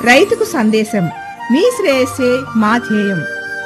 రైతుకు సందేశం మీ శ్రేయస్సే మా ధ్యేయం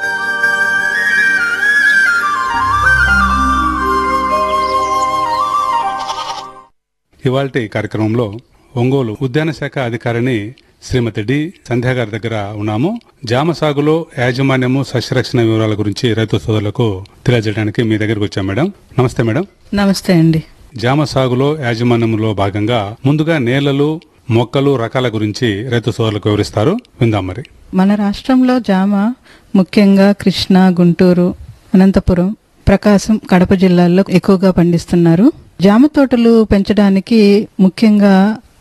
ఇవాల్టి కార్యక్రమంలో ఒంగోలు ఉద్యాన శాఖ అధికారిని శ్రీమతి డి సంధ్యా గారి దగ్గర ఉన్నాము జామ సాగులో యాజమాన్యము సస్యరక్షణ వివరాల గురించి రైతు సోదరులకు తెలియజేయడానికి మీ దగ్గరకు వచ్చాం మేడం నమస్తే మేడం నమస్తే అండి జామ సాగులో యాజమాన్యంలో భాగంగా ముందుగా నేలలు మొక్కలు రకాల గురించి రైతు సోదరులకు వివరిస్తారు విందాం మరి మన రాష్ట్రంలో జామ ముఖ్యంగా కృష్ణా గుంటూరు అనంతపురం ప్రకాశం కడప జిల్లాల్లో ఎక్కువగా పండిస్తున్నారు జామ తోటలు పెంచడానికి ముఖ్యంగా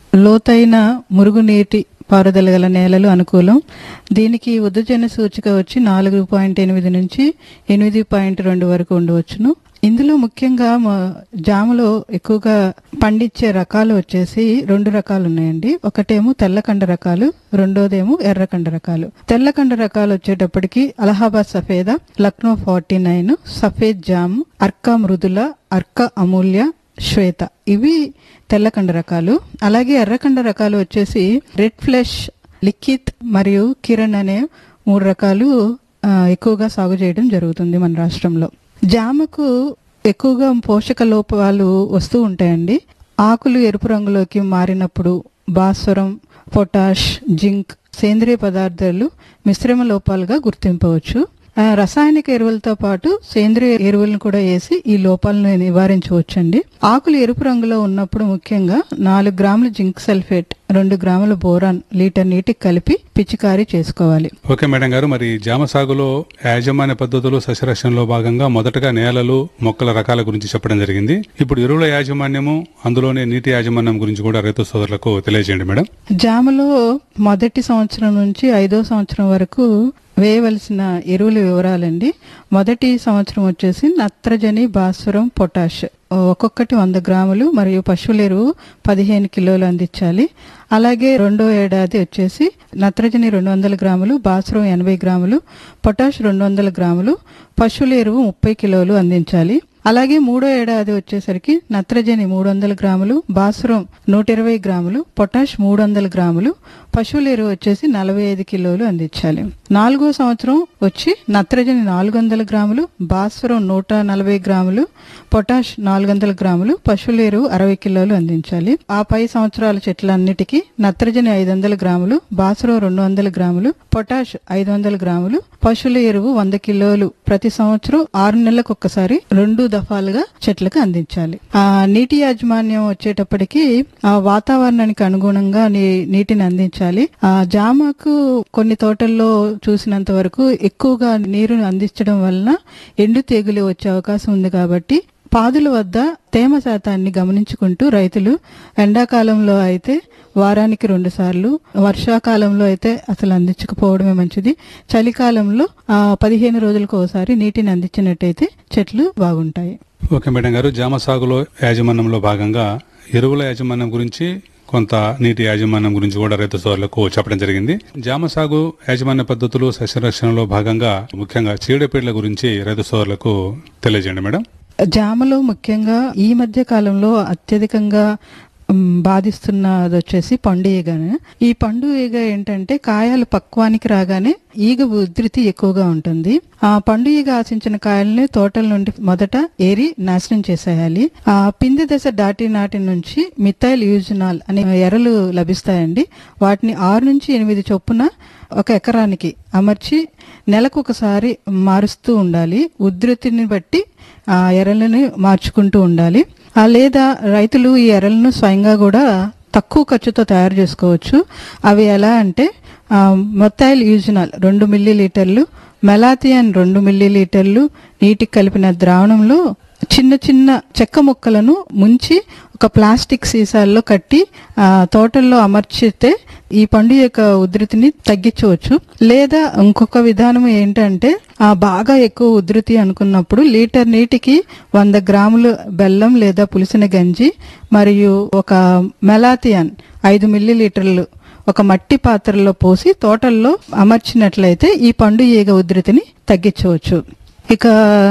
లోతైన మురుగునీటి పారుదల గల నేలలు అనుకూలం దీనికి ఉద్దజన సూచిక వచ్చి నాలుగు పాయింట్ ఎనిమిది నుంచి ఎనిమిది పాయింట్ రెండు వరకు ఉండవచ్చును ఇందులో ముఖ్యంగా మ- జామలో ఎక్కువగా పండించే రకాలు వచ్చేసి రెండు రకాలు ఉన్నాయండి ఒకటేమో తెల్లకండ రకాలు రెండోదేమో ఎర్రకండ రకాలు తెల్లకండ రకాలు వచ్చేటప్పటికి అలహాబాద్ సఫేద లక్నో ఫార్టీ నైన్ సఫేద్ జామ్ అర్కా మృదుల అర్కా అమూల్య శ్వేత ఇవి తెల్లకండ రకాలు అలాగే ఎర్రకండ రకాలు వచ్చేసి రెడ్ ఫ్లెష్ లిఖిత్ మరియు కిరణ్ అనే మూడు రకాలు ఆ, ఎక్కువగా సాగు చేయడం జరుగుతుంది మన రాష్ట్రంలో జామకు ఎక్కువగా పోషక లోపాలు వస్తూ ఉంటాయండి ఆకులు ఎరుపు రంగులోకి మారినప్పుడు భాస్వరం పొటాష్ జింక్ సేంద్రియ పదార్థాలు మిశ్రమ లోపాలుగా గుర్తింపవచ్చు ఆ, రసాయనిక ఎరువులతో పాటు సేంద్రియ ఎరువులను కూడా వేసి ఈ లోపాలను నివారించవచ్చండి ఆకులు ఎరుపు రంగులో ఉన్నప్పుడు ముఖ్యంగా నాలుగు గ్రాముల జింక్ సల్ఫేట్ రెండు గ్రాముల బోరాన్ లీటర్ నీటికి కలిపి పిచికారీ చేసుకోవాలి ఓకే మేడం గారు మరి జామ సాగులో యాజమాన్య పద్ధతులు సస్యరక్షణలో భాగంగా మొదటగా నేలలు మొక్కల రకాల గురించి చెప్పడం జరిగింది ఇప్పుడు ఎరువుల యాజమాన్యము అందులోనే నీటి యాజమాన్యం గురించి కూడా రైతు సోదరులకు తెలియజేయండి మేడం జామలో మొదటి సంవత్సరం నుంచి ఐదో సంవత్సరం వరకు వేయవలసిన ఎరువుల వివరాలండి మొదటి సంవత్సరం వచ్చేసి నత్రజని భాస్వరం పొటాష్ ఒక్కొక్కటి వంద గ్రాములు మరియు పశువుల ఎరువు పదిహేను కిలోలు అందించాలి అలాగే రెండో ఏడాది వచ్చేసి నత్రజని రెండు వందల గ్రాములు భాస్వరం ఎనభై గ్రాములు పొటాష్ రెండు వందల గ్రాములు పశువుల ఎరువు ముప్పై కిలోలు అందించాలి అలాగే మూడో ఏడాది వచ్చేసరికి నత్రజని మూడు వందల గ్రాములు భాస్వరం నూట ఇరవై గ్రాములు పొటాష్ మూడు వందల గ్రాములు పశువుల ఎరువు వచ్చేసి నలభై ఐదు కిలోలు అందించాలి నాలుగో సంవత్సరం వచ్చి నత్రజని నాలుగు వందల గ్రాములు భాస్వరం నూట నలభై గ్రాములు పొటాష్ నాలుగు వందల గ్రాములు పశువుల ఎరువు అరవై కిలోలు అందించాలి ఆ పై సంవత్సరాల చెట్లన్నిటికీ నత్రజని ఐదు వందల గ్రాములు భాస్వరం రెండు వందల గ్రాములు పొటాష్ ఐదు వందల గ్రాములు పశువుల ఎరువు వంద కిలోలు ప్రతి సంవత్సరం ఆరు నెలలకు ఒక్కసారి రెండు దఫాలుగా చెట్లకు అందించాలి ఆ నీటి యాజమాన్యం వచ్చేటప్పటికి ఆ వాతావరణానికి అనుగుణంగా నీ- నీటిని అందించాలి ఆ జామకు కొన్ని తోటల్లో చూసినంత వరకు ఎక్కువగా నీరుని అందించడం వలన ఎండు తెగులు వచ్చే అవకాశం ఉంది కాబట్టి పాదుల వద్ద తేమ శాతాన్ని గమనించుకుంటూ రైతులు ఎండాకాలంలో అయితే వారానికి రెండు సార్లు వర్షాకాలంలో అయితే అసలు అందించకపోవడమే మంచిది చలికాలంలో ఆ, పదిహేను రోజులకు ఒకసారి నీటిని అందించినట్టయితే చెట్లు బాగుంటాయి ఓకే మేడం గారు జామ సాగులో యాజమాన్యంలో భాగంగా ఎరువుల యాజమాన్యం గురించి కొంత నీటి యాజమాన్యం గురించి కూడా రైతు సోదరులకు చెప్పడం జరిగింది జామ సాగు యాజమాన్య పద్ధతులు సస్యరక్షణలో భాగంగా ముఖ్యంగా చీడపీడల గురించి రైతు సోదరులకు తెలియజేయండి మేడం జామలో ముఖ్యంగా ఈ మధ్య కాలంలో అత్యధికంగా మ్, బాధిస్తున్నది వచ్చేసి పండు ఈగను ఈ పండు ఈగ ఏంటంటే కాయలు పక్వానికి రాగానే ఈగ ఉధృతి ఎక్కువగా ఉంటుంది ఆ పండు ఈగ ఆశించిన కాయల్ని తోటల నుండి మొదట ఏరి నాశనం చేసేయాలి ఆ పిండి దశ దాటి నాటి నుంచి మిథైల్ యూజనాల్ అనే ఎరలు లభిస్తాయండి వాటిని ఆరు నుంచి ఎనిమిది చొప్పున ఒక ఎకరానికి అమర్చి నెలకు ఒకసారి మారుస్తూ ఉండాలి ఉధృతిని బట్టి ఆ ఎరలను మార్చుకుంటూ ఉండాలి ఆ లేదా రైతులు ఈ ఎరలను స్వయంగా కూడా తక్కువ ఖర్చుతో తయారు చేసుకోవచ్చు అవి ఎలా అంటే ఆ, మొత్తాయిల్ యూజినాల్ రెండు మిల్లీ లీటర్లు మెలాథియన్ రెండు మిల్లీ లీటర్లు నీటికి కలిపిన ద్రావణంలో చిన్న చిన్న చెక్క ముక్కలను ముంచి ఒక ప్లాస్టిక్ సీసాల్లో కట్టి ఆ, తోటల్లో అమర్చితే ఈ పండు యొక్క ఉధృతిని తగ్గించవచ్చు లేదా ఇంకొక విధానం ఏంటంటే ఆ బాగా ఎక్కువ ఉధృతి అనుకున్నప్పుడు లీటర్ నీటికి వంద గ్రాములు బెల్లం లేదా పులిసిన గంజి మరియు ఒక మెలాథియన్ ఐదు మిల్లీ లీటర్లు ఒక మట్టి పాత్రలో పోసి తోటల్లో అమర్చినట్లయితే ఈ పండు ఈగ ఉధృతిని తగ్గించవచ్చు ఇక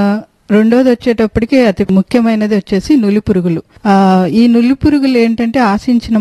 రెండోది వచ్చేటప్పటికి అతి ముఖ్యమైనది వచ్చేసి నులి పురుగులు ఆ ఈ నులి పురుగులు ఏంటంటే ఆశించిన